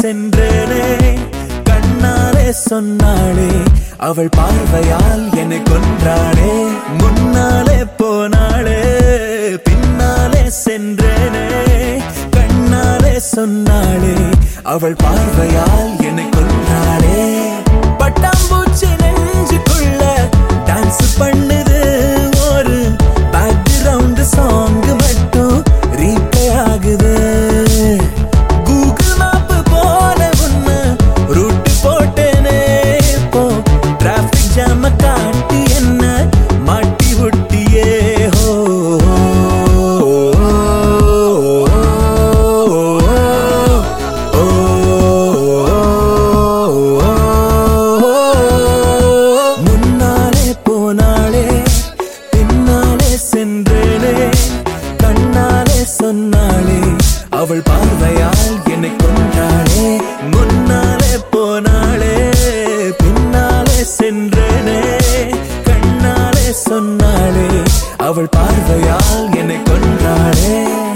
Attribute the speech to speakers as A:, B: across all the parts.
A: சென்றேனே கண்ணாலே சொன்னாளே அவள் பார்வையால் என்னை கொன்றாளே முன்னாலே போனாளே பின்னாலே சென்றேனே கண்ணாலே சொன்னாளே அவள் பார்வையால் என்னை கொன்றாளே பட்டாம்பூச்சி நெஞ்சுக்குள்ள டான்ஸ் பண்ணுது ஒரு பேக்ரவுண்ட் சாங் மட்டும் ரீப்ளே ஆகுது கூகுள் மேப் போல ஒண்ணு ரூட் போட்டேனே இப்போ டிராபிக் ஜாம காட்டி என்ன மாட்டி விட்டியே ஹோ முன்னாலே போனாளே பின்னாலே சென்றேனே கண்ணாலே சொன்னாளே அவள் பார்வையால் என்னை கொன்றாளே முன்னாலே போனாளே பின்னாலே சென்றேனே கண்ணாலே சொன்னாளே அவள் பார்வையால் என்னை கொன்றாளே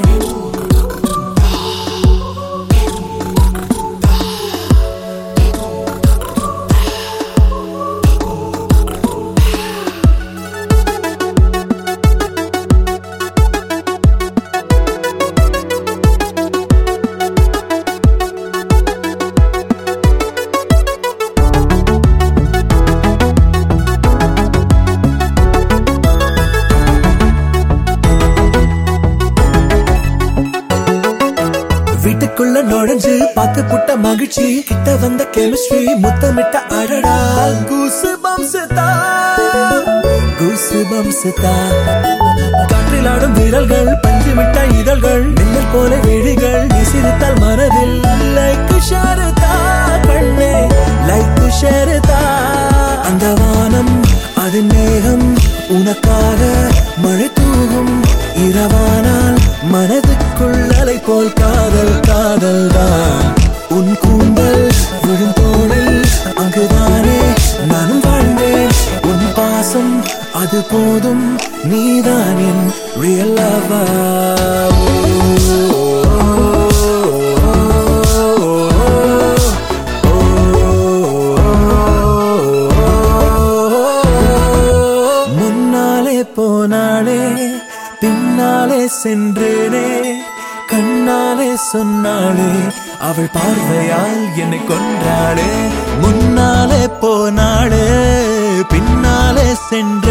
A: வீட்டுக்குள்ள நுழைஞ்சு பார்த்து புட்ட மகிழ்ச்சி கிட்ட வந்த கெமிஸ்ட்ரி முத்தமிட்ட அடடா கூசு பம்சதா கூசு பம்சதா காற்றில் ஆடும் விரல்கள் பஞ்சு மிட்ட இதழ்கள் மின்னல் போல விழிகள் விசிறித்தால் மனதில் லைக் ஷாரதா கண்ணே லைக் ஷாரதா அந்த வானம் அது மேகம் உனக்காக மழை தூவும் இரவானால் மனதுக்குள் அலை போல் காதல் காதல் தான் உன் கூந்தல் விழும் தோளில் அங்குதானே நானும் வாழ்ந்தேன் உன் பாசம் அது போதும் நீதான் என் ரியல் முன்னாலே போனாளே பின்னாலே சென்றேனே கண்ணாலே சொன்னாளே அவள் பார்வையால் என்னை கொன்றாளே முன்னாலே போனாளே பின்னாலே சென்றே